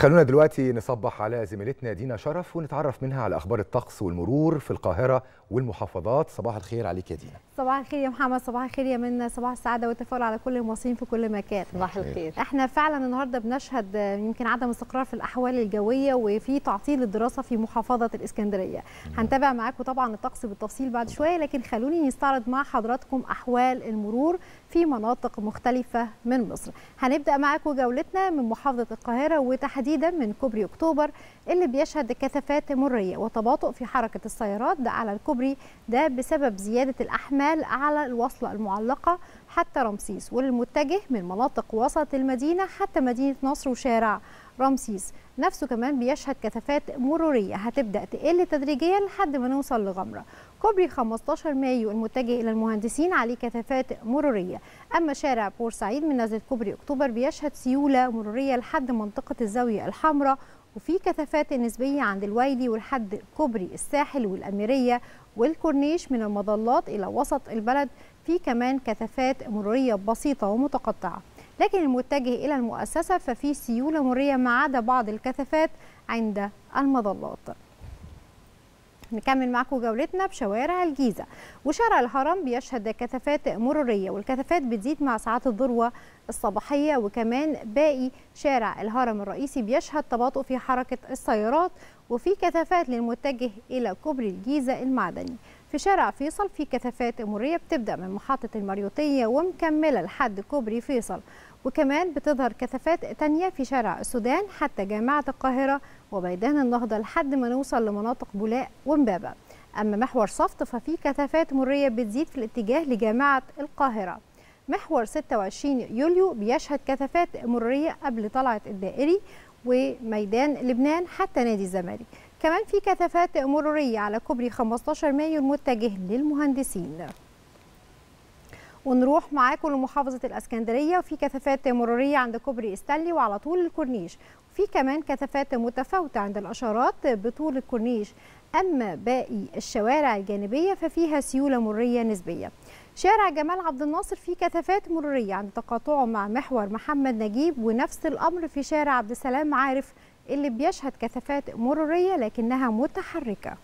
خلونا دلوقتي نصبح على زميلتنا دينا شرف ونتعرف منها على اخبار الطقس والمرور في القاهره والمحافظات صباح الخير عليك يا دينا صباح الخير يا محمد صباح الخير يا منى صباح السعاده والتفاؤل على كل المصريين في كل مكان صباح الخير احنا فعلا النهارده بنشهد يمكن عدم استقرار في الاحوال الجويه وفي تعطيل الدراسه في محافظه الاسكندريه هنتابع معاكم طبعا الطقس بالتفصيل بعد شويه لكن خلوني نستعرض مع حضراتكم احوال المرور في مناطق مختلفه من مصر هنبدا معاكم جولتنا من محافظه القاهره وتحديدا من كوبري اكتوبر اللي بيشهد كثافات مريه وتباطؤ في حركه السيارات ده على الكوبري ده بسبب زياده الاحمال على الوصله المعلقه حتى رمسيس والمتجه من مناطق وسط المدينه حتى مدينه نصر وشارع رمسيس نفسه كمان بيشهد كثافات مروريه هتبدا تقل تدريجيا لحد ما نوصل لغمره كوبري 15 مايو المتجه الى المهندسين عليه كثافات مروريه اما شارع بورسعيد من نزله كوبري اكتوبر بيشهد سيوله مروريه لحد منطقه الزاويه الحمراء وفي كثافات نسبيه عند الويلي ولحد كوبري الساحل والاميريه والكورنيش من المظلات الى وسط البلد في كمان كثافات مروريه بسيطه ومتقطعه لكن المتجه الى المؤسسه ففي سيوله مروريه ما عدا بعض الكثافات عند المظلات نكمل معكم جولتنا بشوارع الجيزة وشارع الهرم بيشهد كثافات مرورية والكثافات بتزيد مع ساعات الذروة الصباحية وكمان باقي شارع الهرم الرئيسي بيشهد تباطؤ في حركة السيارات وفي كثافات للمتجه إلى كوبري الجيزة المعدني في شارع فيصل في كثافات مرورية بتبدأ من محطة المريوطية ومكملة لحد كوبري فيصل وكمان بتظهر كثافات تانية في شارع السودان حتى جامعة القاهرة وميدان النهضة لحد ما نوصل لمناطق بولاق ومبابة أما محور صفت ففي كثافات مرية بتزيد في الاتجاه لجامعة القاهرة محور 26 يوليو بيشهد كثافات مرورية قبل طلعة الدائري وميدان لبنان حتى نادي الزمالك كمان في كثافات مرورية على كوبري 15 مايو المتجه للمهندسين ونروح معاكم لمحافظة الأسكندرية وفي كثافات مرورية عند كوبري استانلي وعلى طول الكورنيش وفي كمان كثافات متفاوتة عند الأشارات بطول الكورنيش أما باقي الشوارع الجانبية ففيها سيولة مرورية نسبية شارع جمال عبد الناصر فيه كثافات مرورية عند تقاطعه مع محور محمد نجيب ونفس الأمر في شارع عبد السلام عارف اللي بيشهد كثافات مرورية لكنها متحركة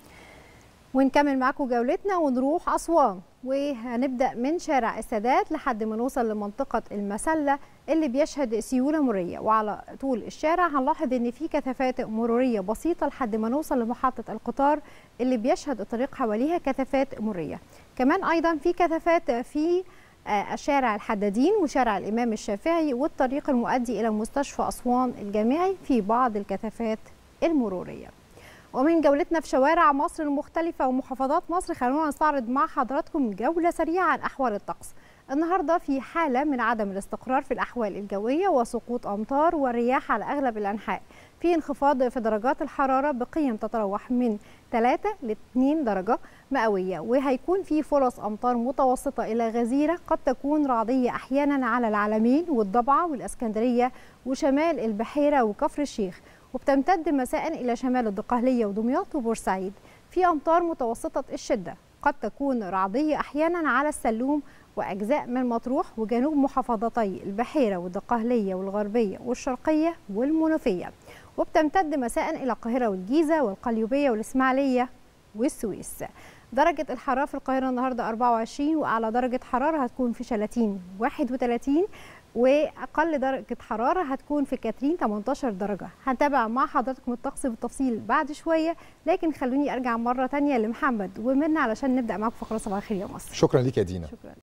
ونكمل معاكم جولتنا ونروح أسوان وهنبدأ من شارع السادات لحد ما نوصل لمنطقة المسلة اللي بيشهد سيولة مرورية وعلى طول الشارع هنلاحظ ان في كثافات مرورية بسيطة لحد ما نوصل لمحطة القطار اللي بيشهد الطريق حواليها كثافات مرورية كمان أيضا في كثافات في شارع الحدادين وشارع الإمام الشافعي والطريق المؤدي إلى مستشفى أسوان الجامعي في بعض الكثافات المرورية ومن جولتنا في شوارع مصر المختلفة ومحافظات مصر خلونا نستعرض مع حضراتكم جولة سريعة عن أحوال الطقس النهاردة في حالة من عدم الاستقرار في الأحوال الجوية وسقوط أمطار ورياح على أغلب الأنحاء في انخفاض في درجات الحرارة بقيم تتراوح من 3 ل 2 درجة مئوية وهيكون في فرص أمطار متوسطة إلى غزيرة قد تكون رعدية أحيانا على العلمين والضبعة والأسكندرية وشمال البحيرة وكفر الشيخ وبتمتد مساء إلى شمال الدقهلية ودمياط وبورسعيد في أمطار متوسطة الشدة قد تكون رعدية أحيانا على السلوم وأجزاء من مطروح وجنوب محافظتي البحيرة والدقهلية والغربية والشرقية والمنوفية وبتمتد مساء إلى القاهرة والجيزة والقليوبية والإسماعيلية والسويس درجة الحرارة في القاهرة النهاردة 24 وأعلى درجة حرارة هتكون في شلاتين 31 واقل درجه حراره هتكون في كاترين 18 درجه هنتابع مع حضراتكم الطقس بالتفصيل بعد شويه لكن خلوني ارجع مره ثانيه لمحمد ومنى علشان نبدا معاكم فقره صباح الخير يا مصر شكرا ليك يا دينا شكرا